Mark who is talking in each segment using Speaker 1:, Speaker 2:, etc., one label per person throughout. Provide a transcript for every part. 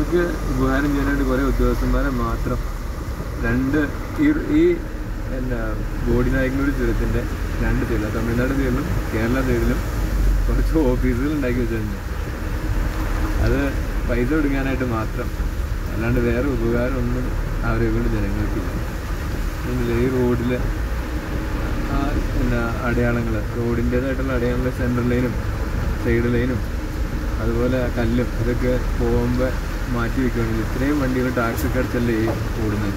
Speaker 1: ജനങ്ങൾക്ക് ഉപകാരം ചെയ്യാനായിട്ട് കുറേ ഉദ്യോഗസ്ഥന്മാരെ മാത്രം രണ്ട് ഈ ഈ എന്നാ ബോഡിനായകനൂർ ചുരത്തിൻ്റെ രണ്ട് സൈഡിലും തമിഴ്നാട് സൈഡിലും കേരള സൈഡിലും കുറച്ച് ഓഫീസുകൾ ഉണ്ടാക്കി വെച്ചിട്ടുണ്ട് അത് പൈസ കൊടുക്കാനായിട്ട് മാത്രം അല്ലാണ്ട് വേറെ ഉപകാരം ഒന്നും അവരെ കൊണ്ട് ജനങ്ങൾക്കില്ല ഒന്നുമില്ല. ഈ റോഡിൽ ആ എന്നാ അടയാളങ്ങൾ റോഡിൻ്റേതായിട്ടുള്ള അടയാളങ്ങൾ സെൻട്രൽ ലൈനും സൈഡ് ലൈനും അതുപോലെ കല്ലും ഇതൊക്കെ പോകുമ്പോൾ മാറ്റി വെക്കുകയാണെങ്കിൽ ഇത്രയും വണ്ടികൾ ടാക്സി അടിച്ചല്ലേ ഈ ഓടുന്നത്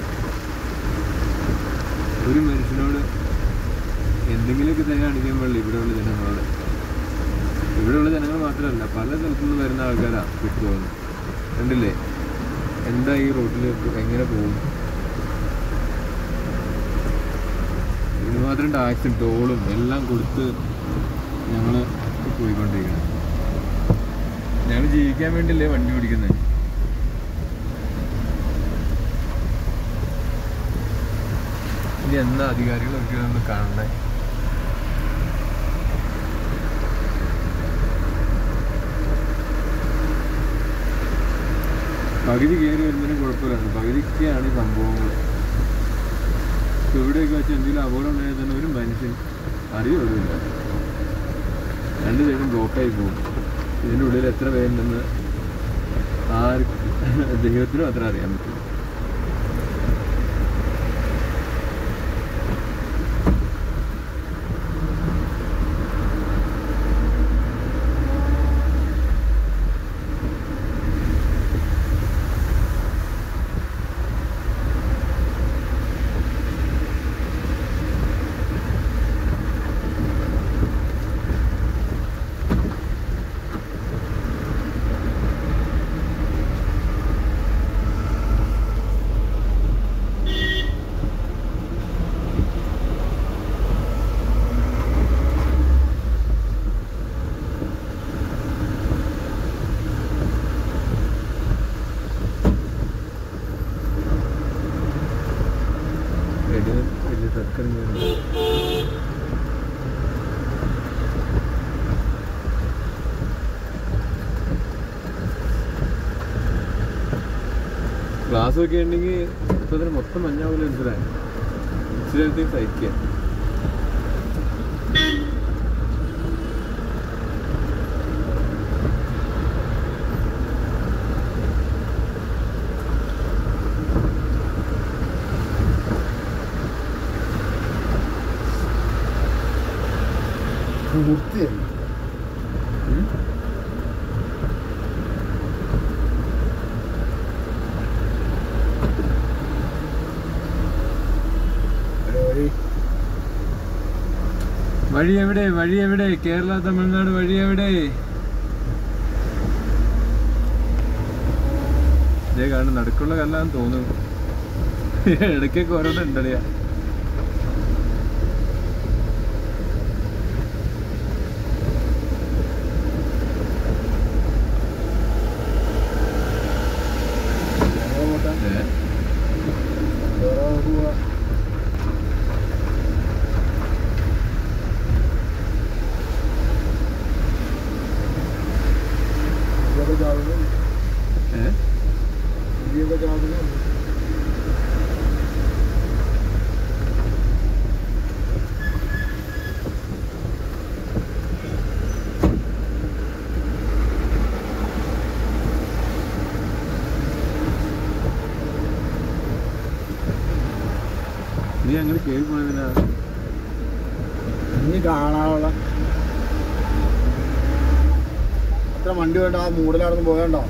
Speaker 1: ഒരു മനുഷ്യനോട് എന്തെങ്കിലുമൊക്കെ തന്നെ കാണിക്കാൻ പാടില്ല ഇവിടെയുള്ള ജനങ്ങളോട് ഇവിടെയുള്ള ജനങ്ങൾ മാത്രമല്ല പല സ്ഥലത്തു നിന്ന് വരുന്ന ആൾക്കാരാ വിട്ടുപോകുന്നത് കണ്ടില്ലേ എന്താ ഈ റോഡിൽ എങ്ങനെ പോകും ഇതിന് മാത്രം ടാക്സും ടോളും എല്ലാം കൊടുത്ത് ഞങ്ങൾ പോയിക്കൊണ്ടിരിക്കണം ഞങ്ങൾ ജീവിക്കാൻ വേണ്ടിയല്ലേ വണ്ടി ഓടിക്കുന്നത് ഇനി എന്താ അധികാരികളൊക്കെ ഒന്ന് കാണണ്ടേ പകുതി കയറി വരുന്നതിന് കുഴപ്പമില്ല പകുതിക്കാണ് ഈ സംഭവങ്ങൾ ഇപ്പൊ ഇവിടെയൊക്കെ വെച്ച് എന്തെങ്കിലും അപകടം ഉണ്ടായാൽ തന്നെ ഒരു മനുഷ്യൻ അറിയുള്ളൂല്ല രണ്ട് സൈഡും ബ്ലോക്കായി പോകും ഇതിൻ്റെ ഉള്ളിൽ എത്ര പേരുണ്ടെന്ന് ആർക്ക് ദൈവത്തിനും അത്ര അറിയാൻ പറ്റും വലിയ വലിയ തർക്കം ക്ലാസ് ഒക്കെ ഉണ്ടെങ്കിൽ ഇപ്പൊ തന്നെ മൊത്തം മഞ്ഞാവില്ല മനസ്സിലായി ഇച്ചിരി നേരത്തേക്ക് സഹിക്കുക
Speaker 2: വൃത്തിയല്ല
Speaker 1: ഉം?
Speaker 2: ഒരു വഴി
Speaker 1: വഴി എവിടെ വഴി എവിടെ കേരള തമിഴ്നാട് വഴി എവിടെ ഇതേ കാണും നടുക്കുള്ള കല്ലാന്ന് തോന്നുന്നു ഇടയ്ക്കൊക്കെ ഓരോന്നും ഉണ്ടടിയാ
Speaker 2: ഞങ്ങൾ പോട്ടെ
Speaker 1: ഏ?
Speaker 2: വേറെ പോവാ ഇതൊക്കെ ചാടുന്നു
Speaker 1: ഏ?
Speaker 2: ഇതൊക്കെ ചാടുന്നു
Speaker 1: നീ അങ്ങനെ കേറി പോയതിനാ
Speaker 2: ഇനി കാണാനുള്ള അത്ര വണ്ടി വേണ്ട ആ മൂടലായിരുന്നു പോയണ്ടോ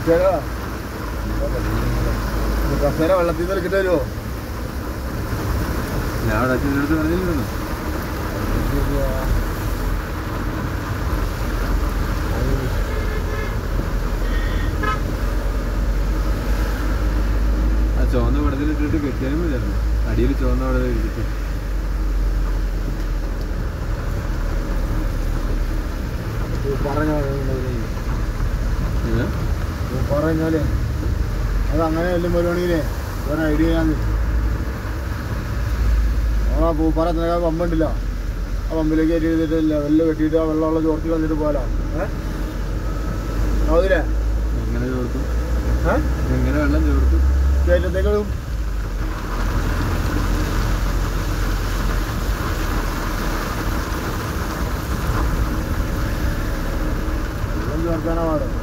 Speaker 2: വിളിച്ചേക്കാ കസേര വെള്ളത്തിൽ നിന്ന് എടുക്കിട്ട് വരുമോ
Speaker 1: ഞാൻ അവിടെ അച്ഛൻ്റെ അടുത്ത് പറഞ്ഞില്ലായിരുന്നു ആ ചുവന്ന പടത്തിൽ ഇട്ടിട്ട് കെട്ടിയാലും മതിയായിരുന്നു അടിയിൽ ചുവന്ന പടത്തിൽ ഇട്ടിട്ട്
Speaker 2: പറഞ്ഞാൽ
Speaker 1: ഏ?
Speaker 2: പറഞ്ഞാലേ അത് അങ്ങനെ വല്ലതും വരുവാണെങ്കിലേ ഒരു ഐഡിയ ചെയ്യാന്ന് ആ പൂപ്പാറ എത്ര പമ്പുണ്ടല്ലോ ആ പമ്പിലേക്ക് കയറ്റി ചെയ്തിട്ട് ലെവലിൽ കെട്ടിയിട്ട് ആ വെള്ളമുള്ള ചോർത്തി വന്നിട്ട് പോകാലോ ഏഹ് അതിലേ
Speaker 1: എങ്ങനെ ചോർത്തു
Speaker 2: ഏഹ്
Speaker 1: എങ്ങനെ വെള്ളം ചോർത്തു
Speaker 2: കയറ്റത്തേക്കും വെള്ളം ചേർക്കാനാ പാട്